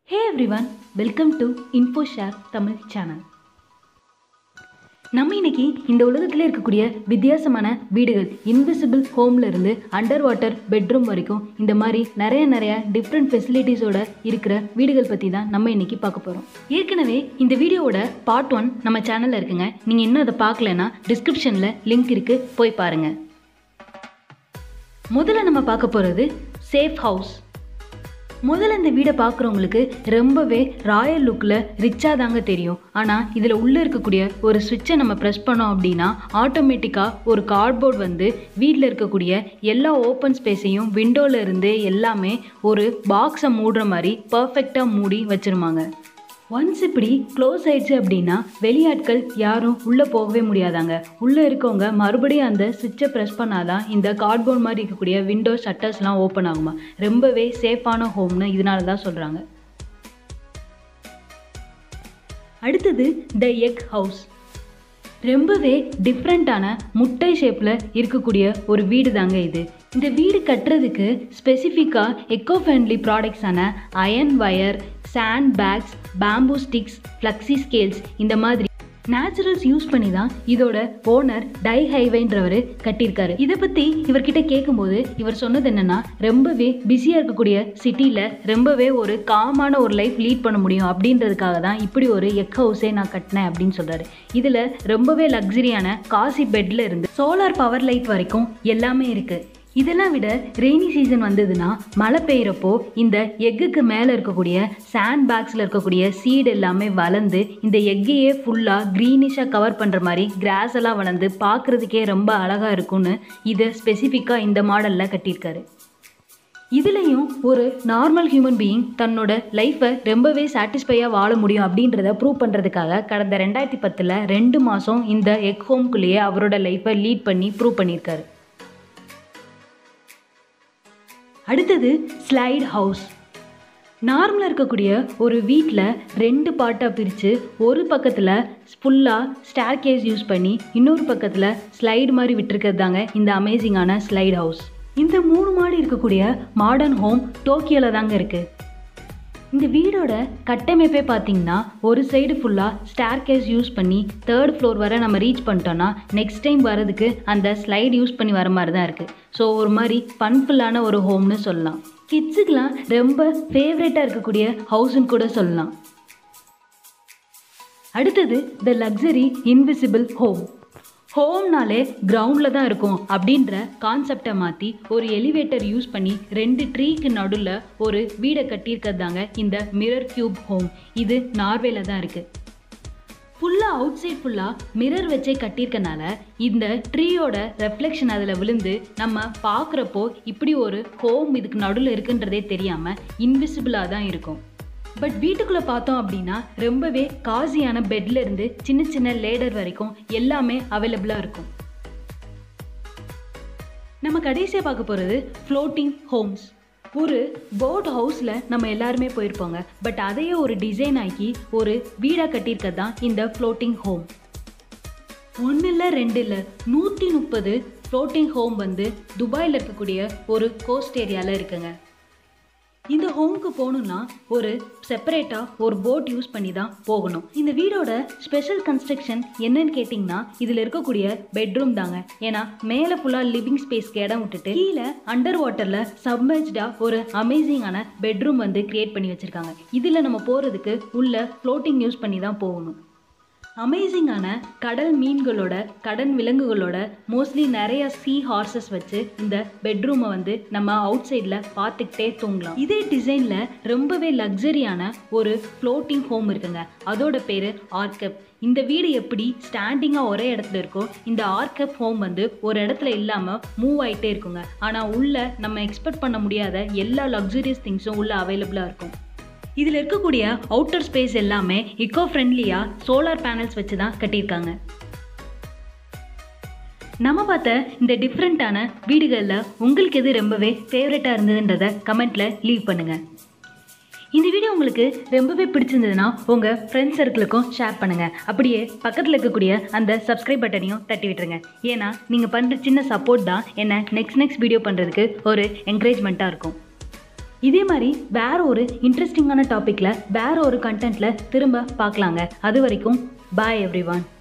hey everyone welcome to info share Tamil channel நம்ம இன்னைக்கு இந்த உலகத்தில் இருக்கக்கூடிய வித்தியாசமான வீடுகள் இன்விசிபிள் ஹோம்ல இருந்து அண்டர் வாட்டர் பெட்ரூம் வரைக்கும் இந்த மாதிரி நிறைய நிறைய டிஃப்ரெண்ட் ஃபெசிலிட்டிஸோட இருக்கிற வீடுகள் பற்றி தான் நம்ம இன்னைக்கு பார்க்க போகிறோம் ஏற்கனவே இந்த வீடியோவோட பார்ட் ஒன் நம்ம சேனலில் இருக்குங்க நீங்கள் இன்னும் அதை பார்க்கலன்னா டிஸ்கிரிப்ஷனில் லிங்க் இருக்குது போய் பாருங்கள் முதல்ல நம்ம பார்க்க போகிறது சேஃப் ஹவுஸ் முதல்ல இந்த வீடை பார்க்குறவங்களுக்கு ரொம்பவே ராயல் லுக்கில் ரிச்சாக தாங்க தெரியும் ஆனால் இதில் உள்ளே இருக்கக்கூடிய ஒரு சுவிட்சை நம்ம ப்ரெஸ் பண்ணோம் அப்படின்னா ஆட்டோமேட்டிக்காக ஒரு கார்ட்போர்ட் வந்து வீட்டில் இருக்கக்கூடிய எல்லா ஓப்பன் ஸ்பேஸையும் விண்டோவில் இருந்து எல்லாமே ஒரு பாக்ஸை மூடுற மாதிரி பர்ஃபெக்டாக மூடி வச்சிருமாங்க ஒன்ஸ் இப்படி க்ளோஸ் ஆயிடுச்சு அப்படின்னா வெளியாட்கள் யாரும் உள்ளே போகவே முடியாதாங்க உள்ளே இருக்கவங்க மறுபடியும் அந்த சுவிட்சை ப்ரெஸ் பண்ணாதான் இந்த கார்ட்போர்ட் மாதிரி இருக்கக்கூடிய விண்டோ ஷட்டர்ஸ்லாம் ஓப்பன் ஆகுமா ரொம்பவே சேஃபான ஹோம்னு இதனால தான் சொல்கிறாங்க அடுத்தது த எக் ஹவுஸ் ரொம்பவே டிஃப்ரெண்ட்டான முட்டை ஷேப்பில் இருக்கக்கூடிய ஒரு வீடு தாங்க இது இந்த வீடு கட்டுறதுக்கு ஸ்பெசிஃபிக்காக எக்கோ ஃப்ரெண்ட்லி ப்ராடக்ட்ஸான iron wire sand bags bamboo sticks flexi scales இந்த மாதிரி நேச்சுரல்ஸ் யூஸ் பண்ணி தான் இதோட ஓனர் டை ஹைவேன்றவர் கட்டியிருக்காரு இதை பற்றி இவர்கிட்ட கேட்கும்போது இவர் சொன்னது என்னன்னா ரொம்பவே பிஸியாக இருக்கக்கூடிய சிட்டியில் ரொம்பவே ஒரு காமான ஒரு லைஃப் லீட் பண்ண முடியும் அப்படின்றதுக்காக தான் இப்படி ஒரு எக் ஹவுஸே நான் கட்டினேன் அப்படின்னு சொல்கிறாரு இதில் ரொம்பவே லக்ஸரியான காசி பெட்டில் இருந்து சோலார் பவர் லைட் வரைக்கும் எல்லாமே இருக்குது இதெல்லாம் விட ரெய்னி சீசன் வந்ததுன்னா மழை பெய்கிறப்போ இந்த எக்குக்கு மேலே இருக்கக்கூடிய சாண்ட் பேக்ஸில் இருக்கக்கூடிய சீடு எல்லாமே வளர்ந்து இந்த எக்கையே ஃபுல்லாக க்ரீனிஷாக கவர் பண்ணுற மாதிரி கிராஸ் எல்லாம் வளர்ந்து பார்க்குறதுக்கே ரொம்ப அழகாக இருக்கும்னு இதை ஸ்பெசிஃபிக்காக இந்த மாடலில் கட்டியிருக்காரு இதுலேயும் ஒரு நார்மல் ஹியூமன் பீயிங் தன்னோட லைஃப்பை ரொம்பவே சாட்டிஸ்ஃபையாக வாழ முடியும் அப்படின்றத ப்ரூவ் பண்ணுறதுக்காக கடந்த ரெண்டாயிரத்தி பத்தில் ரெண்டு மாதம் இந்த எக் ஹோம்குள்ளேயே அவரோட லைஃப்பை லீட் பண்ணி ப்ரூவ் பண்ணியிருக்காரு அடுத்தது ஸ்லைட் ஹவுஸ் நார்மலாக இருக்கக்கூடிய ஒரு வீட்டில் ரெண்டு பார்ட்டாக பிரித்து ஒரு பக்கத்தில் ஃபுல்லாக ஸ்டேர் கேஸ் யூஸ் பண்ணி இன்னொரு பக்கத்தில் ஸ்லைடு மாதிரி விட்டுருக்கிறது தாங்க இந்த அமேசிங்கான ஸ்லைட் ஹவுஸ் இந்த மூணு மாடி இருக்கக்கூடிய மாடர்ன் ஹோம் டோக்கியோவில் தாங்க இருக்குது இந்த வீடோட கட்டமைப்பே பார்த்தீங்கன்னா ஒரு சைடு ஃபுல்லாக ஸ்டேர் கேஸ் யூஸ் பண்ணி தேர்ட் ஃப்ளோர் வரை நம்ம ரீச் பண்ணிட்டோன்னா நெக்ஸ்ட் டைம் வரதுக்கு அந்த ஸ்லைடு யூஸ் பண்ணி வர மாதிரி தான் இருக்குது ஸோ ஒரு மாதிரி ஃபன்ஃபுல்லான ஒரு ஹோம்னு சொல்லலாம் கிட்ஸுக்கெலாம் ரொம்ப ஃபேவரட்டாக இருக்கக்கூடிய ஹவுஸ்ன்னு கூட சொல்லலாம் அடுத்தது த லக்ஸரி இன்விசிபிள் ஹோம் ஹோம்னாலே கிரவுண்டில் தான் இருக்கும் அப்படின்ற கான்செப்டை மாற்றி ஒரு எலிவேட்டர் யூஸ் பண்ணி ரெண்டு ட்ரீக்கு நடுவில் ஒரு வீடை கட்டியிருக்கிறது தாங்க இந்த மிரர் கியூப் ஹோம் இது நார்வேல தான் இருக்குது ஃபுல்லாக அவுட் சைட் ஃபுல்லாக மிரர் வச்சே கட்டியிருக்கனால இந்த ட்ரீயோட ரெஃப்ளெக்ஷன் அதில் விழுந்து நம்ம பார்க்குறப்போ இப்படி ஒரு ஹோம் இதுக்கு நடுவில் இருக்குன்றதே தெரியாமல் இன்விசிபிளாக தான் இருக்கும் பட் வீட்டுக்குள்ளே பார்த்தோம் அப்படின்னா ரொம்பவே காசியான பெட்ல இருந்து சின்ன சின்ன லேடர் வரைக்கும் எல்லாமே அவைலபிளாக இருக்கும் நம்ம கடைசியாக பார்க்க போகிறது ஃப்ளோட்டிங் ஹோம்ஸ் ஒரு போட் ஹவுஸில் நம்ம எல்லாருமே போயிருப்போங்க பட் அதையே ஒரு டிசைன் ஆக்கி ஒரு வீடாக கட்டியிருக்கிறது தான் இந்த ஃப்ளோட்டிங் ஹோம் ஒன்று இல்லை ரெண்டு இல்லை நூற்றி முப்பது ஃப்ளோட்டிங் ஹோம் வந்து துபாயில் இருக்கக்கூடிய ஒரு கோஸ்ட் ஏரியாவில் இருக்குங்க இந்த ஹோம்க்கு போகணுன்னா ஒரு செப்பரேட்டாக ஒரு போட் யூஸ் பண்ணி தான் போகணும் இந்த வீடோட ஸ்பெஷல் கன்ஸ்ட்ரக்ஷன் என்னன்னு கேட்டிங்கன்னா இதில் இருக்கக்கூடிய பெட்ரூம் தாங்க ஏன்னா மேலே ஃபுல்லாக லிவிங் ஸ்பேஸ்க்கு இடம் விட்டுட்டு கீழே அண்டர் வாட்டரில் சப்மர்ஜ்டாக ஒரு அமேசிங்கான பெட்ரூம் வந்து கிரியேட் பண்ணி வச்சுருக்காங்க இதில் நம்ம போகிறதுக்கு உள்ள ஃப்ளோட்டிங் யூஸ் பண்ணி தான் போகணும் அமேசிங்கான கடல் மீன்களோட கடல் விலங்குகளோட மோஸ்ட்லி நிறைய சீ ஹார்சஸ் வச்சு இந்த பெட்ரூமை வந்து நம்ம அவுட் சைடில் பார்த்துக்கிட்டே தூங்கலாம் இதே டிசைனில் ரொம்பவே லக்ஸரியான ஒரு ஃப்ளோட்டிங் ஹோம் இருக்குங்க அதோட பேர் ஆர்கப் இந்த வீடு எப்படி ஸ்டாண்டிங்காக ஒரே இடத்துல இருக்கோ இந்த ஆர்கப் ஹோம் வந்து ஒரு இடத்துல இல்லாமல் மூவ் ஆகிட்டே இருக்குங்க ஆனால் உள்ள நம்ம எக்ஸ்பெக்ட் பண்ண முடியாத எல்லா லக்ஸரியஸ் திங்ஸும் உள்ள அவைலபிளாக இருக்கும் இதில் இருக்கக்கூடிய அவுட்டர் ஸ்பேஸ் எல்லாமே இக்கோ ஃப்ரெண்ட்லியாக சோலார் பேனல்ஸ் வச்சு தான் கட்டியிருக்காங்க நம்ம பார்த்த இந்த டிஃப்ரெண்ட்டான வீடுகளில் உங்களுக்கு எது ரொம்பவே ஃபேவரட்டாக இருந்ததுன்றதை கமெண்ட்டில் லீவ் பண்ணுங்கள் இந்த வீடியோ உங்களுக்கு ரொம்பவே பிடிச்சிருந்ததுன்னா உங்கள் ஃப்ரெண்ட்ஸ் சர்க்கிளுக்கும் ஷேர் பண்ணுங்கள் அப்படியே பக்கத்தில் இருக்கக்கூடிய அந்த சப்ஸ்கிரைப் பட்டனையும் தட்டி விட்டுருங்க ஏன்னா நீங்கள் பண்ணுற சின்ன சப்போர்ட் தான் என்னை நெக்ஸ்ட் நெக்ஸ்ட் வீடியோ பண்ணுறதுக்கு ஒரு என்கரேஜ்மெண்ட்டாக இருக்கும் இதே மாதிரி வேற ஒரு இன்ட்ரெஸ்டிங்கான டாப்பிக்கில் வேற ஒரு கண்டென்ட்டில் திரும்ப பார்க்கலாங்க அது வரைக்கும் பாய் எவ்ரி ஒன்